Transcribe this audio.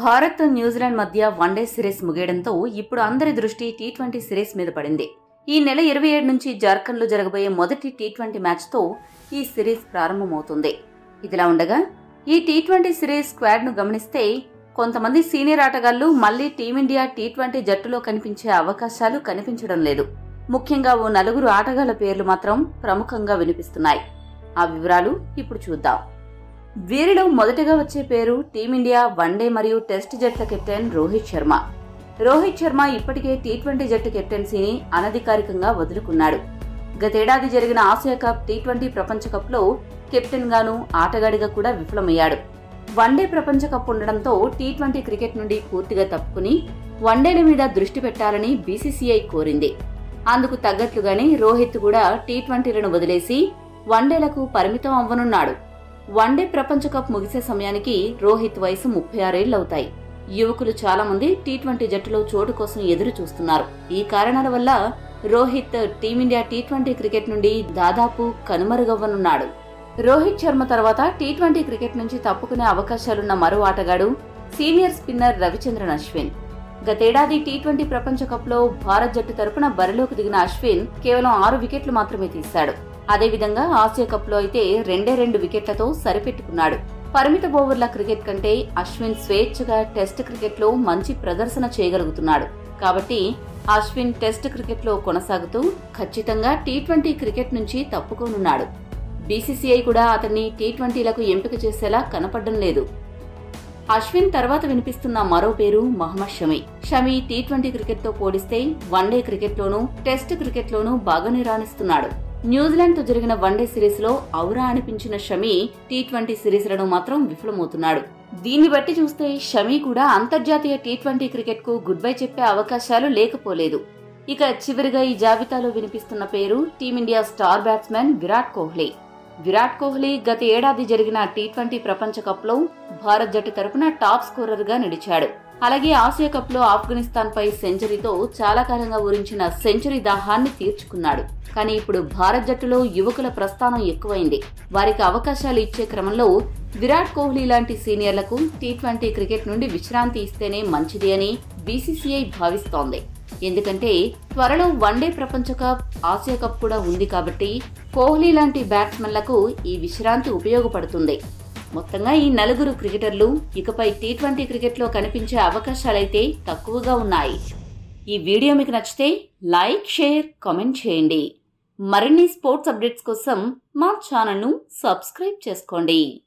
Bharat New Zealand మధ్య one day series ముగియడంతో ఇప్పుడు అందరి దృష్టి టీ ట్వంటీ సిరీస్ మీద పడింది ఈ నెల ఇరవై ఏడు నుంచి జార్ఖండ్లో జరగబోయే మొదటి టీ ట్వంటీ మ్యాచ్తో ఈ సిరీస్ ప్రారంభమవుతుంది ఇదిలా ఉండగా ఈ టీ ట్వంటీ సిరీస్ స్క్వాడ్ను గమనిస్తే కొంతమంది సీనియర్ ఆటగాళ్లు మళ్లీ టీమిండియా టీ ట్వంటీ జట్టులో కనిపించే అవకాశాలు కనిపించడం లేదు ముఖ్యంగా ఓ నలుగురు ఆటగాళ్ల పేర్లు మాత్రం ప్రముఖంగా వినిపిస్తున్నాయి ఆ వివరాలు ఇప్పుడు చూద్దాం వీరిలో మొదటగా వచ్చే పేరు టీమిండియా వన్డే మరియు టెస్ట్ జట్ల కెప్టెన్ రోహిత్ శర్మ రోహిత్ శర్మ ఇప్పటికే టీ ట్వంటీ జట్టు కెప్టెన్సీని అనధికారికంగా వదులుకున్నాడు గతేడాది జరిగిన ఆసియా కప్ టీ ట్వంటీ ప్రపంచ కప్లో కెప్టెన్ గాను ఆటగాడిగా కూడా విఫలమయ్యాడు వన్డే ప్రపంచ కప్ ఉండడంతో టీ ట్వంటీ క్రికెట్ నుండి పూర్తిగా తప్పుకుని వన్డేల మీద దృష్టి పెట్టాలని బీసీసీఐ కోరింది అందుకు తగ్గట్లుగానే రోహిత్ కూడా టీ ట్వంటీలను వదిలేసి వన్డేలకు పరిమితం అవ్వనున్నాడు వన్డే ప్రపంచ కప్ ముగిసే సమయానికి రోహిత్ వయసు ముప్పై ఆరేళ్లవుతాయి యువకులు చాలా మంది టీ ట్వంటీ జట్టులో చోటు కోసం ఎదురు చూస్తున్నారు ఈ కారణాల వల్ల Rohit team India T twenty cricket నుండి దాదాపు కనుమరుగవ్వనున్నాడు రోహిత్ శర్మ తర్వాత టీ ట్వంటీ క్రికెట్ నుంచి తప్పుకునే అవకాశాలున్న మరో ఆటగాడు సీనియర్ స్పిన్నర్ రవిచంద్రన్ అశ్విన్ గతేడాది టీ ట్వంటీ ప్రపంచ కప్లో భారత్ జట్టు తరపున బరిలోకి దిగిన అశ్విన్ కేవలం ఆరు వికెట్లు మాత్రమే తీశాడు అదేవిధంగా ఆసియా కప్లో అయితే రెండే రెండు వికెట్లతో సరిపెట్టుకున్నాడు పరిమిత ఓవర్ల క్రికెట్ కంటే అశ్విన్ స్వేచ్ఛగా టెస్ట్ క్రికెట్లో మంచి ప్రదర్శన చేయగలుగుతున్నాడు కాబట్టి అశ్విన్ టెస్ట్ క్రికెట్లో కొనసాగుతూ ఖచ్చితంగా టీ ట్వంటీ క్రికెట్ నుంచి తప్పుకోనున్నాడు బీసీసీఐ కూడా అతన్ని టీ ట్వంటీలకు ఎంపిక చేసేలా కనపడడం లేదు అశ్విన్ తర్వాత వినిపిస్తున్న మరో పేరు Mohammed Shami Shami T twenty cricket తో పోలిస్తే వన్డే క్రికెట్లోనూ టెస్ట్ క్రికెట్లోనూ బాగానే రాణిస్తున్నాడు న్యూజిలాండ్ తో జరిగిన వన్డే సిరీస్ లో ఔరా అనిపించిన షమి టీ ట్వంటీ సిరీస్లను మాత్రం విఫలమవుతున్నాడు దీన్ని బట్టి చూస్తే షమి కూడా అంతర్జాతీయ టీ ట్వంటీ క్రికెట్ కు గుడ్ బై చెప్పే అవకాశాలు లేకపోలేదు ఇక చివరిగా ఈ జాబితాలో వినిపిస్తున్న పేరు team India star batsmen Virat Kohli Virat Kohli గత ఏడాది జరిగిన టీ ట్వంటీ ప్రపంచ కప్లో భారత్ జట్టు తరపున టాప్ స్కోరర్ గా నిలిచాడు అలాగే ఆసియా కప్ లో ఆఫ్ఘనిస్తాన్ పై సెంచరీతో చాలా కాలంగా ఊరించిన సెంచరీ దాహాన్ని తీర్చుకున్నాడు కానీ ఇప్పుడు భారత్ జట్టులో యువకుల ప్రస్థానం ఎక్కువైంది వారికి అవకాశాలు ఇచ్చే క్రమంలో విరాట్ కోహ్లీ లాంటి సీనియర్లకు టీ ట్వంటీ క్రికెట్ నుండి విశ్రాంతి ఇస్తేనే మంచిది అని బీసీసీఐ భావిస్తోంది ఎందుకంటే త్వరలో వన్డే ప్రపంచ కప్ ఆసియా కప్ కూడా ఉంది కాబట్టి కోహ్లీ లాంటి బ్యాట్స్మెన్లకు ఈ విశ్రాంతి ఉపయోగపడుతుంది మొత్తంగా ఈ నలుగురు క్రికెటర్లు ఇకపై టీ ట్వంటీ క్రికెట్లో కనిపించే అవకాశాలైతే తక్కువగా ఉన్నాయి ఈ వీడియో మీకు నచ్చితే లైక్ షేర్ కామెంట్ చేయండి మరిన్ని స్పోర్ట్స్ అప్డేట్స్ కోసం మా ఛానల్ను సబ్స్క్రైబ్ చేసుకోండి